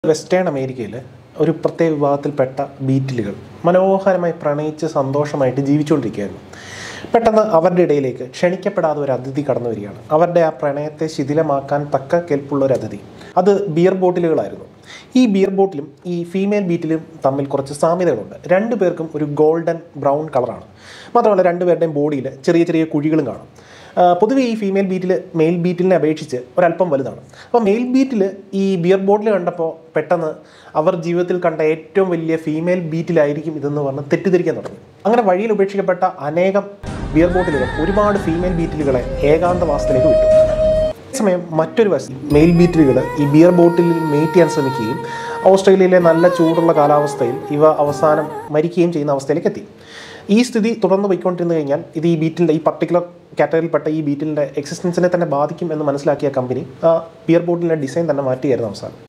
western അമേരിക്കയിൽ ഒരു പ്രത്യേക വിഭാഗത്തിൽപ്പെട്ട ബീറ്റിലുകൾ മനോഹരമായി പ്രണയിച്ച് സന്തോഷമായിട്ട് ജീവിച്ചുകൊണ്ടിരിക്കുകയായിരുന്നു പെട്ടെന്ന് അവരുടെ ഇടയിലേക്ക് ക്ഷണിക്കപ്പെടാതെ ഒരു അതിഥി കടന്നു വരികയാണ് അവരുടെ ആ പ്രണയത്തെ ശിഥിലമാക്കാൻ തക്ക കെൽപ്പുള്ള ഒരു അതിഥി അത് ബിയർ ബോട്ടിലുകളായിരുന്നു ഈ ബിയർ ബോട്ടിലും ഈ ഫീമെയിൽ ബീറ്റിലും തമ്മിൽ കുറച്ച് സാമ്യതകളുണ്ട് രണ്ടു പേർക്കും ഒരു ഗോൾഡൻ ബ്രൗൺ കളറാണ് മാത്രമല്ല രണ്ടുപേരുടെയും ബോഡിയിൽ ചെറിയ ചെറിയ കുഴികളും കാണും ആ, പൊതുവെ ഈ ഫീമെയിൽ ബീറ്റിൽ മെയിൽ ബീറ്റിലിനെ അപേക്ഷിച്ച് ഒരല്പം വലുതാണ് അപ്പോൾ മെയിൽ ബീറ്റിൽ ഈ ബിയർ ബോട്ടിൽ കണ്ടപ്പോൾ പെട്ടെന്ന് അവർ ജീവിതത്തിൽ കണ്ട ഏറ്റവും വലിയ ഫീമെയിൽ ബീറ്റിലായിരിക്കും ഇതെന്ന് പറഞ്ഞ് തെറ്റിദ്ധരിക്കാൻ തുടങ്ങി അങ്ങനെ വഴിയിൽ ഉപേക്ഷിക്കപ്പെട്ട അനേകം ബിയർ ബോട്ടിലുകൾ ഒരുപാട് ഫീമെയിൽ ബീറ്റിലുകളെ ഏകാന്തവാസത്തിലേക്ക് വിട്ടു സമയം മറ്റൊരു വശം മെയിൽ ബീറ്റിലുകൾ ഈ ബിയർ ബോട്ടിൽ മേറ്റ് ചെയ്യാൻ ശ്രമിക്കുകയും ഓസ്ട്രേലിയയിലെ നല്ല ചൂടുള്ള കാലാവസ്ഥയിൽ ഇവ അവസാനം മരിക്കുകയും ചെയ്യുന്ന അവസ്ഥയിലേക്ക് എത്തി ഈ സ്ഥിതി തുടർന്ന് പോയിക്കൊണ്ടിരുന്നു കഴിഞ്ഞാൽ ഇത് ഈ ബീറ്റിൻ്റെ ഈ പർട്ടിക്കുലർ കാറ്റഗറിയിൽപ്പെട്ട ഈ ബീറ്റിൻ്റെ എക്സിസ്റ്റൻസിനെ തന്നെ ബാധിക്കും എന്ന് മനസ്സിലാക്കിയ കമ്പനി ആ ബിയർ ബോട്ടിലിൻ്റെ ഡിസൈൻ തന്നെ മാറ്റിയായിരുന്നു അവസാനം